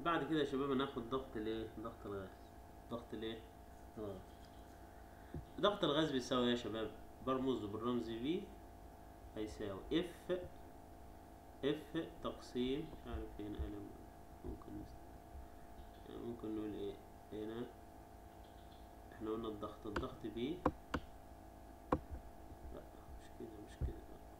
بعد كده يا شباب هناخد ضغط الايه ضغط الغاز ضغط الايه الغاز ضغط الغاز بيساوي ايه يا شباب برمز بالرمز V هيساوي اف اف تقسيم مش عارف فين قلم ممكن نست... يعني ممكن نقول ايه هنا احنا قلنا الضغط الضغط بي لا مش كده مش كده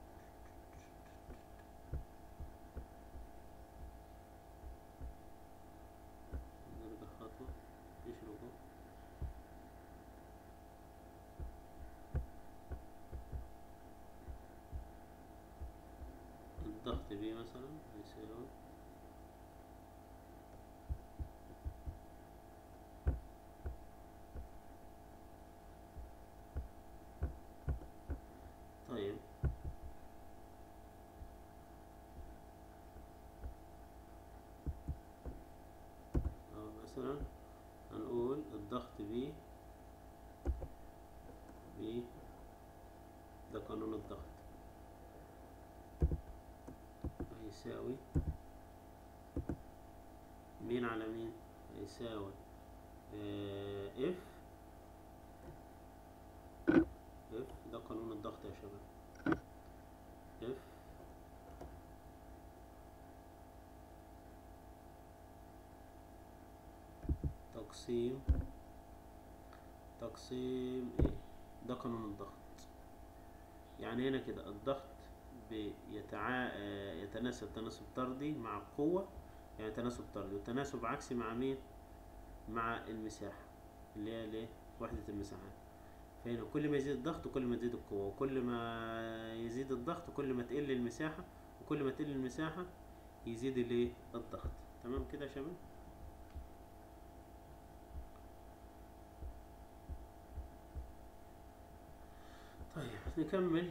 نرجع خطوة ايش رجوع الضغط بي مثلا هيساوي طيب أو مثلا هنقول الضغط بي بي ده قانون الضغط هيساوي مين على مين هيساوي اف اف ده قانون الضغط يا شباب اف تقسيم تقسيم ايه ده قانون الضغط يعني هنا كده الضغط بيتعا... آه، يتناسب تناسب طردي مع القوة يعني تناسب طردي وتناسب عكسي مع مين مع المساحة اللي هي الايه وحدة المساحات فهنا كل ما يزيد الضغط كل ما تزيد القوة وكل ما يزيد الضغط كل ما تقل المساحة وكل ما تقل المساحة يزيد الايه الضغط تمام كده يا شباب طيب نكمل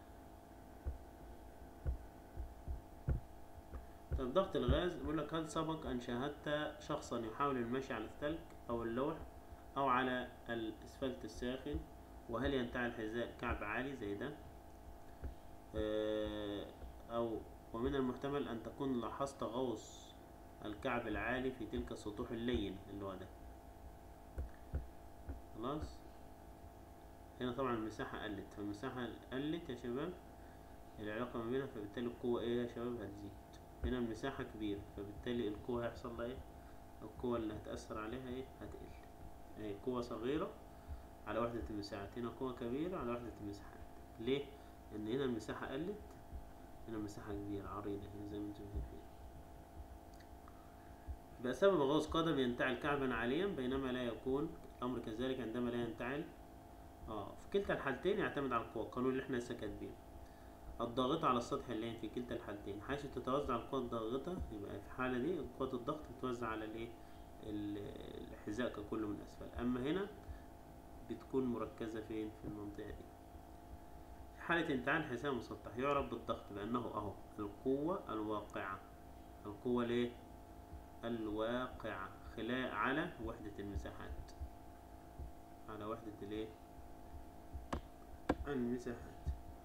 طيب ضغط الغاز بيقول لك هل سبق أن شاهدت شخصا يحاول المشي على الثلج أو اللوح أو على الأسفلت الساخن وهل ينتعل الحذاء كعب عالي زي ده آه، أو ومن المحتمل أن تكون لاحظت غوص الكعب العالي في تلك السطوح اللين اللي هو ده خلاص هنا طبعا المساحة قلت فالمساحة قلت يا شباب العلاقة ما بينها فبالتالي القوة ايه يا شباب هتزيد هنا المساحة كبيرة فبالتالي القوة هيحصل لها ايه القوة اللي هتأثر عليها ايه هتقل اهي قوة صغيرة على وحدة المساحات هنا قوة كبيرة على وحدة المساحات ليه؟ لأن هنا المساحة قلت هنا المساحة كبيرة عريضة هنا زي ما انتم شايفين بسبب غوص قدم ينتعل كعبا عاليا بينما لا يكون الأمر كذلك عندما لا ينتعل اه في كلتا الحالتين يعتمد على القوة القانون اللي احنا لسه كاتبينه الضاغطة على السطح اللين في كلتا الحالتين حيث تتوزع القوى الضاغطة يبقى في الحالة دي قوة الضغط بتتوزع على الايه ال- الحذاء ككل من أسفل أما هنا بتكون مركزة فين في المنطقة دي في حالة انتعال حذاء مسطح يعرف بالضغط بأنه أهو القوة الواقعة القوة ليه الواقعة خلال على وحدة المساحات على وحدة الايه المساحات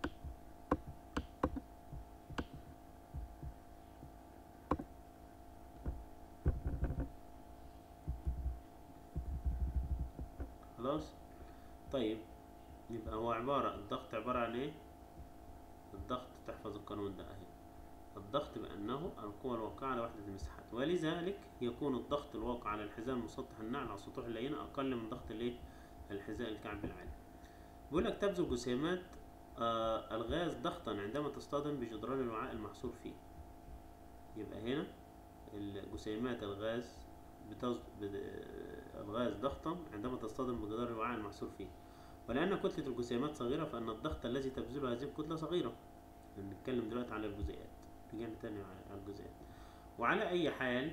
خلاص طيب يبقى هو عبارة الضغط عبارة عن ايه الضغط تحفظ القانون ده اهي الضغط بأنه القوة الواقعة على وحدة المساحات ولذلك يكون الضغط الواقع على الحذاء المسطح الناعل على السطوح اللينة أقل من ضغط الايه الحذاء الكعب العالي بيقول لك تبذل جسيمات آه الغاز ضغطا عندما تصطدم بجدران الوعاء المحصور فيه يبقى هنا الجسيمات الغاز بتص... بد... الغاز ضغطا عندما تصطدم بجدار الوعاء المحصور فيه ولأن كتلة الجسيمات صغيرة فإن الضغط الذي تبذله هذه الكتلة صغيرة بنتكلم دلوقتي على الجزيئات رجعنا تاني على الجزيئات وعلى أي حال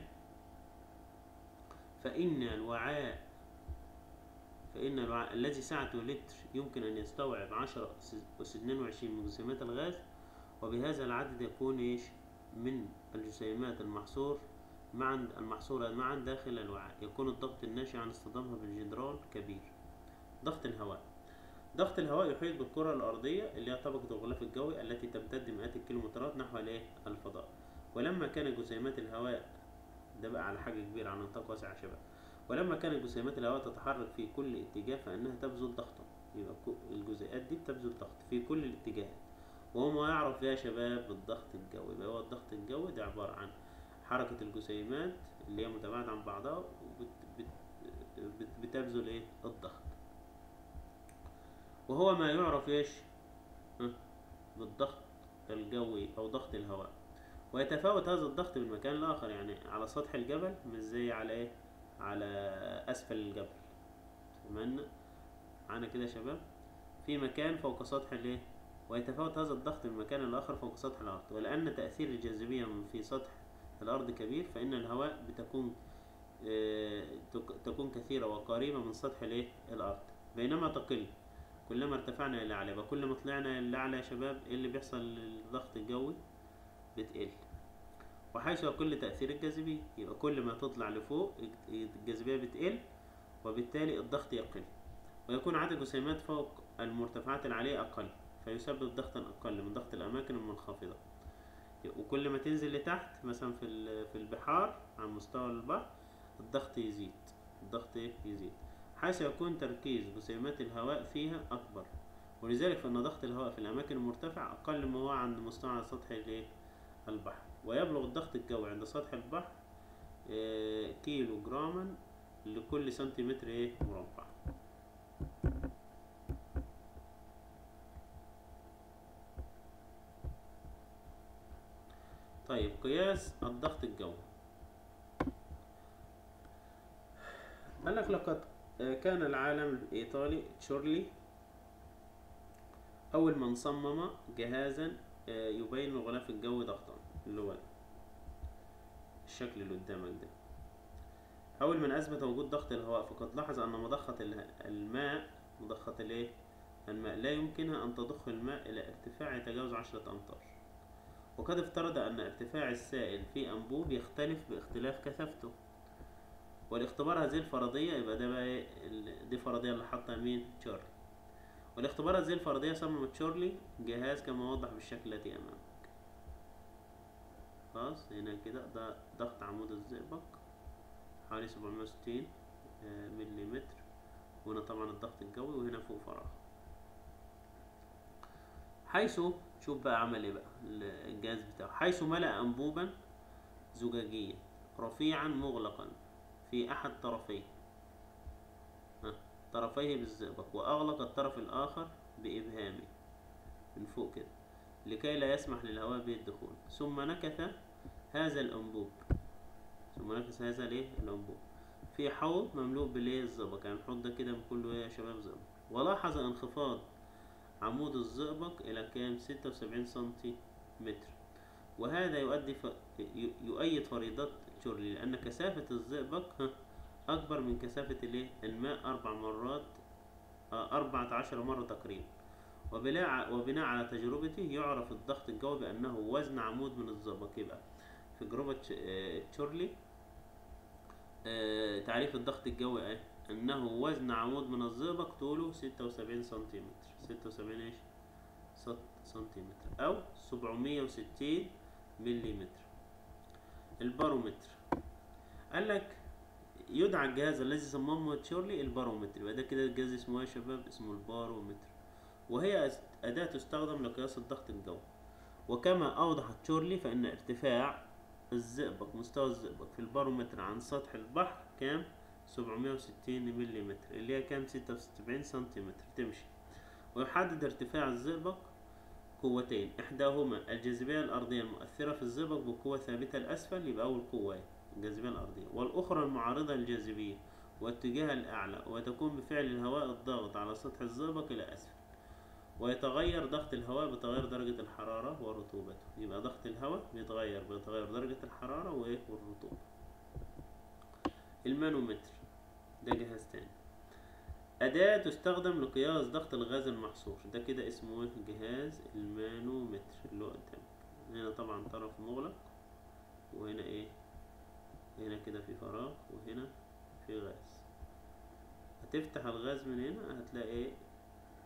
فإن الوعاء فإن الوعاء الذي سعته لتر يمكن أن يستوعب عشرة أس اتنين وعشرين من جسيمات الغاز وبهذا العدد يكون إيش من الجسيمات المحصور معا المحصورة معا داخل الوعاء يكون الضغط الناشئ عن اصطدامها بالجدران كبير ضغط الهواء ضغط الهواء يحيط بالكرة الأرضية اللي هي طبقة الغلاف الجوي التي تمتد مئات الكيلومترات نحو الايه الفضاء ولما كان جسيمات الهواء ده بقى على حاجة كبيرة على نطاق واسع يا شباب ولما كانت جسيمات الهواء تتحرك في كل اتجاه فإنها تبذل ضغطا يبقى كو- الجزيئات دي بتبذل ضغط في كل الاتجاهات وهو ما يعرف يا شباب بالضغط الجوي يبقى هو الضغط الجوي ده عبارة عن حركة الجسيمات اللي هي متباعدة عن بعضها وبت بت بت بتبذل ايه الضغط وهو ما يعرف ايش ها؟ بالضغط الجوي او ضغط الهواء ويتفاوت هذا الضغط من مكان لاخر يعني على سطح الجبل مش زي على ايه على اسفل الجبل فهمنا معانا كده يا شباب في مكان فوق سطح الايه ويتفاوت هذا الضغط من مكان لآخر فوق سطح الأرض ولأن تأثير الجاذبية من في سطح الأرض كبير فإن الهواء بتكون آه، تك- تكون كثيرة وقريبة من سطح الإيه؟ الأرض بينما تقل كلما ارتفعنا إلى أعلى يبقى كل ما طلعنا إلى أعلى يا شباب إيه اللي بيحصل للضغط الجوي بتقل وحيث يقل تأثير الجاذبية يبقى كل ما تطلع لفوق الجاذبية بتقل وبالتالي الضغط يقل ويكون عدد الجسيمات فوق المرتفعات العالية أقل فيسبب ضغطا أقل من ضغط الأماكن المنخفضة وكل ما تنزل لتحت مثلا في ال- في البحار عن مستوى البحر الضغط يزيد الضغط إيه؟ يزيد حيث يكون تركيز جسيمات الهواء فيها أكبر ولذلك فإن ضغط الهواء في الأماكن المرتفعة أقل ما هو عند مستوى على سطح الإيه؟ البحر ويبلغ الضغط الجوي عند سطح البحر آه، كيلو جراما لكل سنتيمتر إيه مربع طيب قياس الضغط الجوي قال لك لقد آه، كان العالم الإيطالي تشورلي أول من صمم جهازا آه، يبين الغلاف الجوي ضغطا اللي هو الشكل اللي قدامك ده أول من أثبت وجود ضغط الهواء فقد لاحظ أن مضخة اله- الماء مضخة الإيه؟ الماء لا يمكنها أن تضخ الماء إلى ارتفاع يتجاوز عشرة أمتار وقد افترض أن ارتفاع السائل في أنبوب يختلف باختلاف كثافته والاختبار هذه الفرضية يبقى ده بقى إيه؟ ال- دي فرضية اللي حطها مين تشارلي والاختبار هذه الفرضية صمم تشارلي جهاز كما وضح بالشكل الذي أمامك خلاص هنا كده ده ضغط عمود الزئبق حوالي 760 آه، مليمتر وهنا طبعا الضغط الجوي وهنا فوق فراغ حيث شوف بقى عمل ايه بقى الجهاز بتاعه حيث ملأ أنبوبا زجاجيا رفيعا مغلقا في أحد طرفيه ها، طرفيه بالزئبق وأغلق الطرف الآخر بإبهامه من فوق كده لكي لا يسمح للهواء بالدخول ثم نكث هذا الأنبوب ثم نكث هذا الايه الأنبوب في حوض مملوء بالايه الزئبق يعني الحوض ده كده كله ايه يا شباب زئبق ولاحظ انخفاض عمود الزئبق إلى كام ستة وسبعين سنتي متر وهذا يؤدي ف... ي- يؤيد فريضة تشورلي لأن كثافة الزئبق ها، أكبر من كثافة الايه الماء أربع مرات آه، أربعة عشر مرة تقريبا وبناء ع- وبناء على تجربته يعرف الضغط الجوي بأنه وزن عمود من الزئبق يبقى في تجربة تش- آه، تشورلي آه، تعريف الضغط الجوي ايه انه وزن عمود من الزئبق طوله ستة وسبعين سنتيمتر ستة وسبعين ايش سط- سنتيمتر او سبعمية وستين مليمتر البارومتر قال لك يدعى الجهاز الذي صممه تشورلي البارومتر يبقى ده كده الجهاز اسمه ايه يا شباب اسمه البارومتر وهي أس- أداة تستخدم لقياس الضغط الجوي وكما أوضح تشورلي فإن ارتفاع الزئبق مستوى الزئبق في البارومتر عن سطح البحر كام 760 ملم اللي هي كام 76 سنتيمتر تمشي ويحدد ارتفاع الزئبق قوتين إحداهما الجاذبية الأرضية المؤثرة في الزئبق بقوة ثابتة الأسفل يبقى أول قوة الجاذبية الأرضية والأخرى المعارضة للجاذبية واتجاهها الأعلى وتكون بفعل الهواء الضاغط على سطح الزئبق إلى أسفل ويتغير ضغط الهواء بتغير درجة الحرارة ورطوبته يبقى ضغط الهواء بيتغير بتغير درجة الحرارة وإيه والرطوبة المانومتر ده جهاز تاني أداة تستخدم لقياس ضغط الغاز المحصور ده كده اسمه إيه جهاز المانومتر اللي هو قدامك هنا طبعا طرف مغلق وهنا ايه هنا كده في فراغ وهنا في غاز هتفتح الغاز من هنا هتلاقي ايه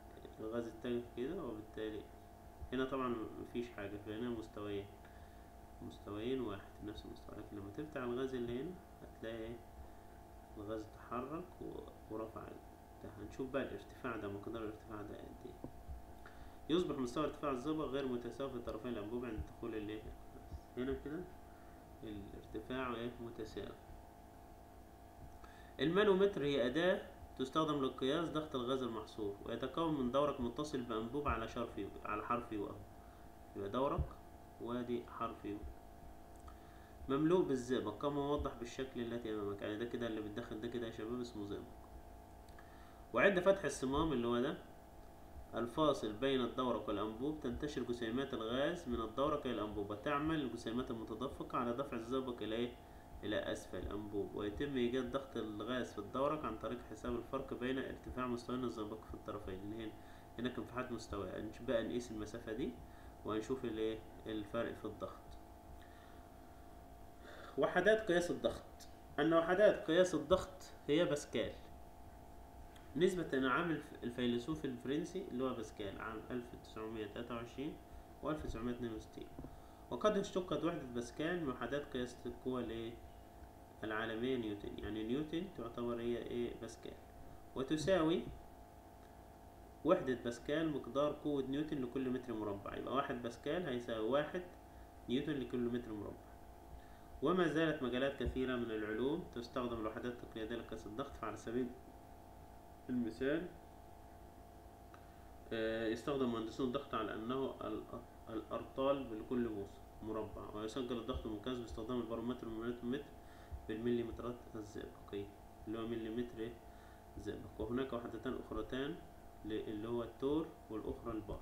الغاز اتجه كده وبالتالي هنا طبعا مفيش حاجة فهنا مستويين مستويين واحد في نفس المستوى لكن لما تفتح الغاز اللي هنا هتلاقي ايه الغاز اتحرك و- ورفع ده هنشوف بقى الارتفاع ده مقدار الارتفاع ده قد ايه يصبح مستوى ارتفاع الزئبق غير متساوي في طرفي الأنبوب عند دخول الايه هنا كده الارتفاع ايه متساوي المانومتر هي أداة تستخدم لقياس ضغط الغاز المحصور ويتكون من دورق متصل بأنبوب على شرف يو على حرف يو أهو يبقى دورق وادي حرف يو مملوء بالزئبق كما موضح بالشكل التي أمامك يعني ده كده اللي بتدخل ده كده يا شباب اسمه زئبق وعند فتح الصمام اللي هو ده الفاصل بين الدورق والأنبوب تنتشر جسيمات الغاز من الدورق إلى الأنبوب وتعمل الجسيمات المتدفقة على دفع الزئبق إلى إيه؟ إلى أسفل الأنبوب ويتم إيجاد ضغط الغاز في الدورق عن طريق حساب الفرق بين ارتفاع مستويين الزئبق في الطرفين اللي هنا هنا كان في حد مستوى هنشوف بقى نقيس المسافة دي وهنشوف الإيه الفرق في الضغط وحدات قياس الضغط أن وحدات قياس الضغط هي باسكال نسبة عام الفيلسوف الفرنسي اللي هو باسكال عام 1923 و 1962 وقد اشتقت وحدة باسكال من وحدات قياس القوى الايه العالمية نيوتن يعني نيوتن تعتبر هي ايه باسكال وتساوي وحدة باسكال مقدار قوة نيوتن لكل متر مربع يبقى واحد باسكال هيساوي واحد نيوتن لكل متر مربع وما زالت مجالات كثيرة من العلوم تستخدم الوحدات التقليدية لقياس الضغط فعلى سبيل المثال آه، يستخدم مهندسون الضغط على أنه الأ- الأرطال لكل بوصة مربع ويسجل الضغط المقياس باستخدام البارومتر والمانومتر بالمليمترات الزئبقية اللي هو مليمتر إيه؟ زئبق وهناك وحدتان أخرتان ل- اللي هو التور والأخرى البار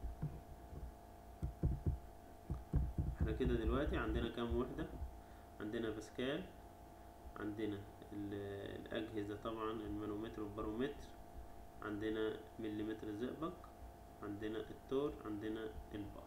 احنا كده دلوقتي عندنا كام وحدة عندنا باسكال عندنا ال- الأجهزة طبعا المانومتر والبارومتر عندنا مليمتر زئبق عندنا التور عندنا البار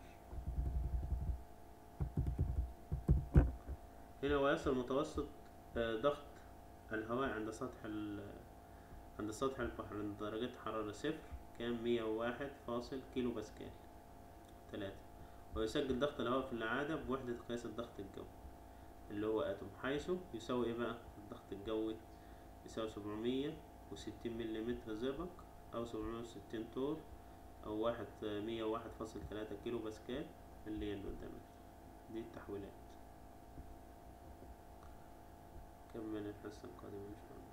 هنا ويصل متوسط آه، ضغط الهواء عند سطح ال عند سطح البحر عند درجة حرارة صفر كان مية وواحد فاصل كيلو باسكال تلاتة ويسجل ضغط الهواء في العادة بوحدة قياس الضغط الجوي اللي هو أتوم حيث يساوي إيه بقى الضغط الجوي يساوي سبعمية وستين مليمتر زئبق أو سبعمية وستين طور أو واحد مية وواحد فاصل تلاتة كيلو باسكال اللي هي اللي قدامك دي التحويلات كمل الحصة القادمة إن شاء الله